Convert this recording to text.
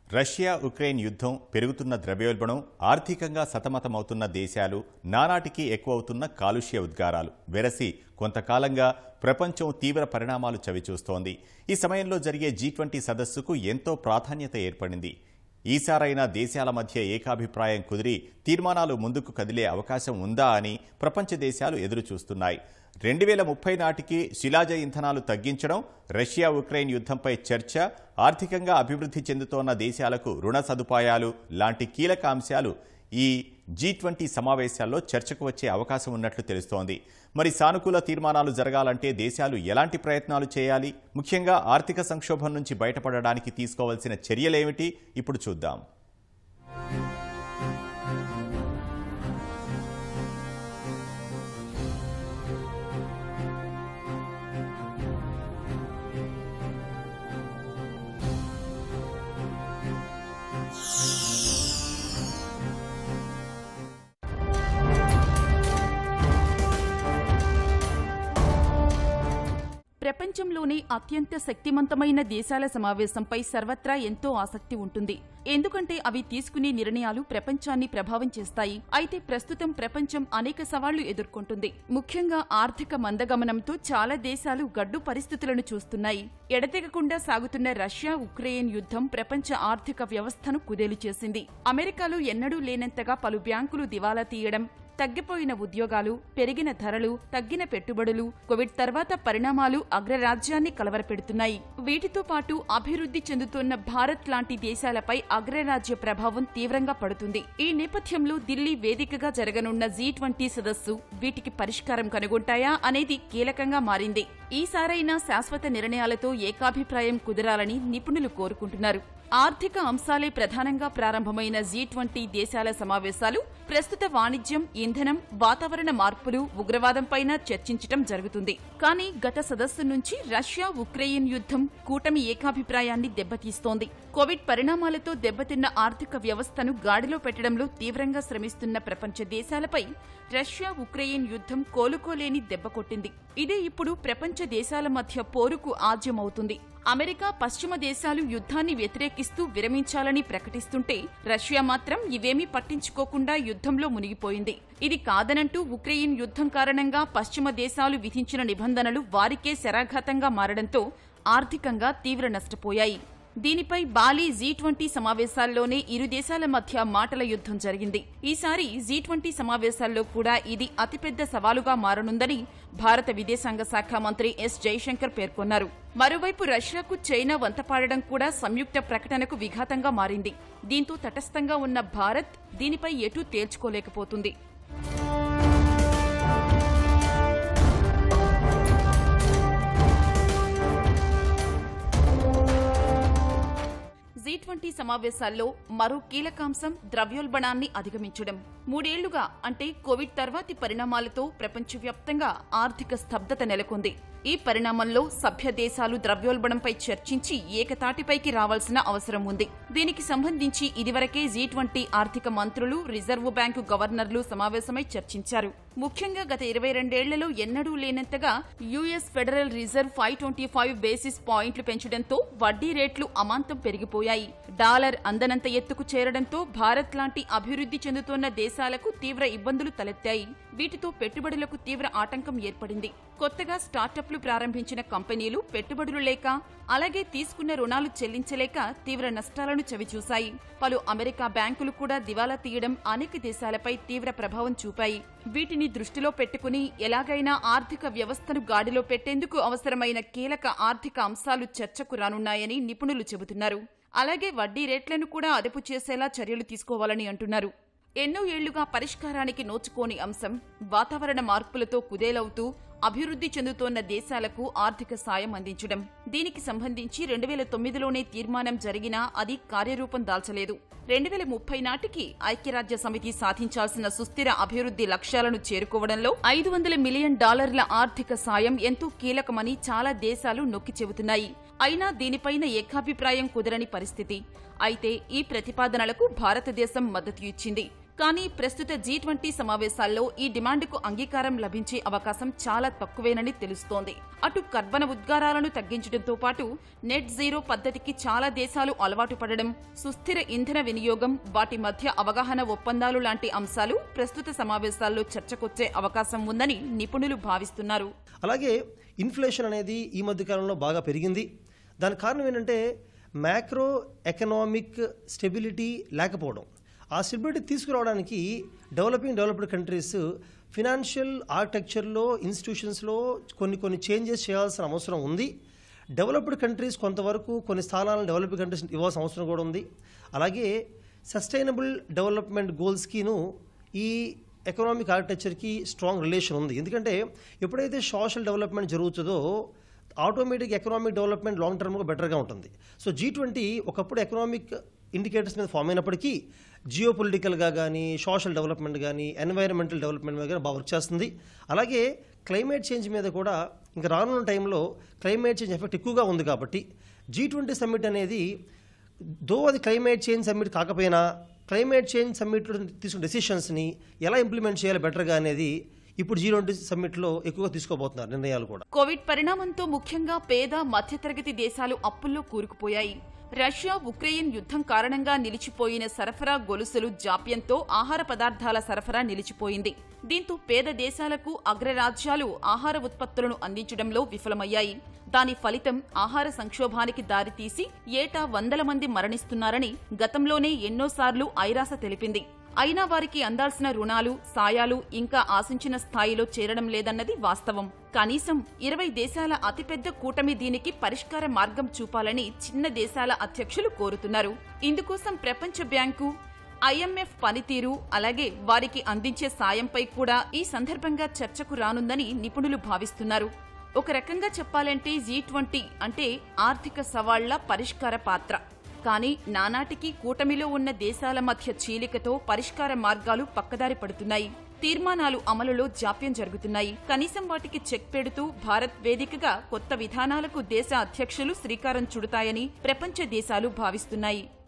Russia Ukraine యుద్ధం పెరుగుతున్న ద్రవ్యోల్బణం ఆర్థికంగా సతమతమవుతున్న దేశాలు నానాటికి ఎక్కువవుతున్న కాలుష్య ఉద్గారాలు వెరసి కొంతకాలంగా ప్రపంచం తీవ్ర పరిణామాలు చవిచూస్తోంది ఈ సమయంలో జరిగే జీ ట్వంటీ సదస్సుకు ఎంతో ప్రాధాన్యత ఏర్పడింది ఈసారైనా దేశాల మధ్య ఏకాభిప్రాయం కుదిరి తీర్మానాలు ముందుకు కదిలే అవకాశం ఉందా అని ప్రపంచ దేశాలు ఎదురుచూస్తున్నాయి రెండు వేల ముప్పై నాటికి శిలాజ ఇంధనాలు తగ్గించడం రష్యా ఉక్రెయిన్ యుద్ధంపై చర్చ ఆర్థికంగా అభివృద్ధి చెందుతోన్న దేశాలకు రుణ సదుపాయాలు లాంటి కీలక అంశాలు ఈ జీ ట్వంటీ సమావేశాల్లో చర్చకు వచ్చే అవకాశం ఉన్నట్లు తెలుస్తోంది మరి సానుకూల తీర్మానాలు జరగాలంటే దేశాలు ఎలాంటి ప్రయత్నాలు చేయాలి ముఖ్యంగా ఆర్థిక సంక్షోభం నుంచి బయటపడడానికి తీసుకోవాల్సిన చర్యలేమిటి ఇప్పుడు చూద్దాం ప్రపంచంలోనే అత్యంత శక్తిమంతమైన దేశాల సమావేశంపై సర్వత్రా ఎంతో ఆసక్తి ఉంటుంది ఎందుకంటే అవి తీసుకునే నిర్ణయాలు ప్రపంచాన్ని ప్రభావం చేస్తాయి అయితే ప్రస్తుతం ప్రపంచం అనేక సవాళ్లు ఎదుర్కొంటుంది ముఖ్యంగా ఆర్థిక మందగమనంతో చాలా దేశాలు గడ్డు పరిస్థితులను చూస్తున్నాయి ఎడతెగకుండా సాగుతున్న రష్యా ఉక్రెయిన్ యుద్ధం ప్రపంచ ఆర్థిక వ్యవస్థను కుదేలు చేసింది అమెరికాలో ఎన్నడూ లేనంతగా పలు బ్యాంకులు దివాలా తీయడం తగ్గిపోయిన ఉద్యోగాలు పెరిగిన ధరలు తగ్గిన పెట్టుబడులు కోవిడ్ తర్వాత పరిణామాలు అగ్రరాజ్యాన్ని కలవరపెడుతున్నాయి వీటితో పాటు అభివృద్ధి చెందుతున్న భారత్ లాంటి దేశాలపై అగ్రరాజ్య ప్రభావం తీవ్రంగా పడుతుంది ఈ నేపథ్యంలో ఢిల్లీ వేదికగా జరగనున్న జీ ట్వంటీ సదస్సు వీటికి పరిష్కారం కనుగొంటాయా అనేది కీలకంగా మారింది ఈసారైనా శాశ్వత నిర్ణయాలతో ఏకాభిప్రాయం కుదరాలని నిపుణులు కోరుకుంటున్నారు ఆర్థిక అంశాలే ప్రధానంగా ప్రారంభమైన జీ ట్వంటీ దేశాల సమావేశాలు ప్రస్తుత వాణిజ్యం ఇంధనం వాతావరణ మార్పులు ఉగ్రవాదంపైన చర్చించటం జరుగుతుంది కానీ గత సదస్సు నుంచి రష్యా ఉక్రెయిన్ యుద్ధం కూటమి ఏకాభిప్రాయాన్ని దెబ్బతీస్తోంది కోవిడ్ పరిణామాలతో దెబ్బతిన్న ఆర్థిక వ్యవస్థను గాడిలో పెట్టడంలో తీవ్రంగా శ్రమిస్తున్న ప్రపంచ దేశాలపై రష్యా ఉక్రెయిన్ యుద్ధం కోలుకోలేని దెబ్బ కొట్టింది ఇదే ఇప్పుడు ప్రపంచ దేశాల మధ్య పోరుకు ఆజ్యమవుతుంది అమెరికా పశ్చిమ దేశాలు యుద్ధాన్ని వ్యతిరేకిస్తూ విరమించాలని ప్రకటిస్తుంటే రష్యా మాత్రం ఇవేమీ పట్టించుకోకుండా యుద్ధంలో మునిగిపోయింది ఇది కాదనంటూ ఉక్రెయిన్ యుద్ధం కారణంగా పశ్చిమ దేశాలు విధించిన నిబంధనలు వారికే శరాఘాతంగా మారడంతో ఆర్థికంగా తీవ్ర నష్టపోయాయి దీనిపై బాలి జీ ట్వంటీ సమావేశాల్లోనే ఇరు దేశాల మధ్య మాటల యుద్ధం జరిగింది ఈసారి జీ ట్వంటీ సమావేశాల్లో కూడా ఇది అతిపెద్ద సవాలుగా మారనుందని భారత విదేశాంగ శాఖ మంత్రి ఎస్ జైశంకర్ పేర్కొన్నారు మరోవైపు రష్యాకు చైనా వంతపాడడం కూడా సంయుక్త ప్రకటనకు విఘాతంగా మారింది దీంతో తటస్థంగా ఉన్న భారత్ దీనిపై ఎటూ తేల్చుకోలేకపోతుంది జీ ట్వంటీ సమావేశాల్లో మరో కీలకాంశం ద్రవ్యోల్బణాన్ని అధిగమించడం మూడేళ్లుగా అంటే కోవిడ్ తర్వాతి పరిణామాలతో ప్రపంచవ్యాప్తంగా ఆర్థిక స్తబ్దత నెలకొంది ఈ పరిణామంలో సభ్య దేశాలు ద్రవ్యోల్బణంపై చర్చించి ఏకతాటిపైకి రావాల్సిన అవసరం ఉంది దీనికి సంబంధించి ఇదివరకే జీ ట్వంటీ ఆర్థిక మంత్రులు రిజర్వు బ్యాంకు గవర్నర్లు సమావేశమై చర్చించారు ముఖ్యంగా గత ఇరవై రెండేళ్లలో ఎన్నడూ లేనంతగా US Federal Reserve five twenty five basis పాయింట్లు పెంచడంతో వడ్డీ రేట్లు అమాంతం పెరిగిపోయాయి డాలర్ అందనంత ఎత్తుకు చేరడంతో భారత్ లాంటి అభివృద్ధి చెందుతోన్న దేశాలకు తీవ్ర ఇబ్బందులు తలెత్తాయి వీటితో పెట్టుబడులకు తీవ్ర ఆటంకం ఏర్పడింది కొత్తగా స్టార్టప్లు ప్రారంభించిన కంపెనీలు పెట్టుబడులు లేక అలాగే తీసుకున్న రుణాలు చెల్లించలేక తీవ్ర నష్టాలను చవిచూశాయి పలు అమెరికా బ్యాంకులు కూడా దివాలా తీయడం అనేక దేశాలపై తీవ్ర ప్రభావం చూపాయి వీటిని దృష్టిలో పెట్టుకుని ఎలాగైనా ఆర్థిక వ్యవస్థను గాడిలో పెట్టేందుకు అవసరమైన కీలక ఆర్థిక అంశాలు చర్చకు రానున్నాయని నిపుణులు చెబుతున్నారు అలాగే వడ్డీ రేట్లను కూడా అదుపు చేసేలా చర్యలు తీసుకోవాలని అంటున్నారు ఎన్నో ఏళ్లుగా పరిష్కారానికి నోచుకోని అంశం వాతావరణ మార్పులతో కుదేలవుతూ అభివృద్ధి చెందుతోన్న దేశాలకు ఆర్థిక సాయం అందించడం దీనికి సంబంధించి రెండు వేల తొమ్మిదిలోనే తీర్మానం జరిగినా అది కార్యరూపం దాల్చలేదు రెండు వేల ముప్పై నాటికి ఐక్యరాజ్య సమితి సాధించాల్సిన సుస్థిర అభివృద్ధి లక్ష్యాలను చేరుకోవడంలో ఐదు వందల మిలియన్ డాలర్ల ఆర్థిక సాయం ఎంతో కీలకమని చాలా దేశాలు నొక్కి చెబుతున్నాయి అయినా దీనిపైన ఏకాభిప్రాయం కుదరని పరిస్థితి అయితే ఈ ప్రతిపాదనలకు భారతదేశం మద్దతు ఇచ్చింది కానీ ప్రస్తుత జీ ట్వంటీ సమావేశాల్లో ఈ డిమాండ్కు అంగీకారం లభించే అవకాశం చాలా తక్కువేనని తెలుస్తోంది అటు కర్బన ఉద్గారాలను తగ్గించడంతో పాటు నెట్ జీరో పద్ధతికి చాలా దేశాలు అలవాటు పడడం సుస్థిర ఇంధన వినియోగం వాటి మధ్య అవగాహన ఒప్పందాలు లాంటి అంశాలు ప్రస్తుత సమావేశాల్లో చర్చకొచ్చే అవకాశం ఉందని నిపుణులు భావిస్తున్నారు అలాగే ఇన్ఫ్లేషన్ అనేది ఈ మధ్య కాలంలో బాగా పెరిగింది దానికి కారణం ఏంటంటే మ్యాక్రో ఎకనామిక్ స్టెబిలిటీ లేకపోవడం ఆ స్టెబిలిటీ తీసుకురావడానికి డెవలపింగ్ డెవలప్డ్ కంట్రీస్ ఫినాన్షియల్ ఆర్కిటెక్చర్లో ఇన్స్టిట్యూషన్స్లో కొన్ని కొన్ని చేంజెస్ చేయాల్సిన అవసరం ఉంది డెవలప్డ్ కంట్రీస్ కొంతవరకు కొన్ని స్థానాలను డెవలపింగ్ కంట్రీస్ ఇవ్వాల్సిన అవసరం కూడా ఉంది అలాగే సస్టైనబుల్ డెవలప్మెంట్ గోల్స్కిను ఈ ఎకనామిక్ ఆర్కిటెక్చర్కి స్ట్రాంగ్ రిలేషన్ ఉంది ఎందుకంటే ఎప్పుడైతే సోషల్ డెవలప్మెంట్ జరుగుతుందో ఆటోమేటిక్ ఎకనామిక్ డెవలప్మెంట్ లాంగ్ టర్మ్గా బెటర్గా ఉంటుంది సో జీ ట్వంటీ ఒకప్పుడు ఎకనామిక్ ఇండికేటర్స్ మీద ఫామ్ అయినప్పటికీ జియో పొలిటికల్గా కానీ సోషల్ డెవలప్మెంట్ కానీ ఎన్వైరన్మెంటల్ డెవలప్మెంట్ మీద కానీ బాగా వర్క్ చేస్తుంది అలాగే క్లైమేట్ చేంజ్ మీద కూడా ఇంకా రానున్న టైంలో క్లైమేట్ చేంజ్ ఎఫెక్ట్ ఎక్కువగా ఉంది కాబట్టి జీ ట్వంటీ సమ్మిట్ అనేది దో అది క్లైమేట్ చేంజ్ సమ్మిట్ కాకపోయినా క్లైమేట్ చేంజ్ సమ్మిట్లో తీసుకున్న డెసిషన్స్ని ఎలా ఇంప్లిమెంట్ చేయాలి బెటర్గా అనేది ఇప్పుడు జీ ట్వంటీ సమ్మిట్లో ఎక్కువగా తీసుకోబోతున్నారు నిర్ణయాలు కూడా కోవిడ్ పరిణామంతో ముఖ్యంగా పేద మధ్యతరగతి దేశాలు అప్పుల్లో కూరుకుపోయాయి రష్యా ఉక్రెయిన్ యుద్ధం కారణంగా నిలిచిపోయిన సరఫరా గొలుసులు జాప్యంతో ఆహార పదార్థాల సరఫరా నిలిచిపోయింది దీంతో పేద దేశాలకు అగ్రరాజ్యాలు ఆహార ఉత్పత్తులను అందించడంలో విఫలమయ్యాయి దాని ఫలితం ఆహార సంక్షోభానికి దారితీసి ఏటా వందల మంది మరణిస్తున్నారని గతంలోనే ఎన్నోసార్లు ఐరాస తెలిపింది అయినా వారికి అందాల్సిన రుణాలు సాయాలు ఇంకా ఆశించిన స్థాయిలో చేరడం లేదన్నది వాస్తవం కనీసం ఇరవై దేశాల అతిపెద్ద కూటమి దీనికి పరిష్కార మార్గం చూపాలని చిన్న దేశాల అధ్యక్షులు కోరుతున్నారు ఇందుకోసం ప్రపంచ బ్యాంకు ఐఎంఎఫ్ పనితీరు అలాగే వారికి అందించే సాయంపై కూడా ఈ సందర్భంగా చర్చకు రానుందని నిపుణులు భావిస్తున్నారు ఒక రకంగా చెప్పాలంటే జీ ట్వంటీ అంటే ఆర్థిక సవాళ్ల పరిష్కార పాత్ర కానీ నానాటికి కూటమిలో ఉన్న దేశాల మధ్య చీలికతో పరిష్కార మార్గాలు పక్కదారి పడుతున్నాయి తీర్మానాలు అమలులో జాప్యం జరుగుతున్నాయి కనీసం వాటికి చెక్ పెడుతూ భారత్ వేదికగా కొత్త విధానాలకు దేశ అధ్యక్షులు శ్రీకారం చుడతాయని ప్రపంచ దేశాలు భావిస్తున్నాయి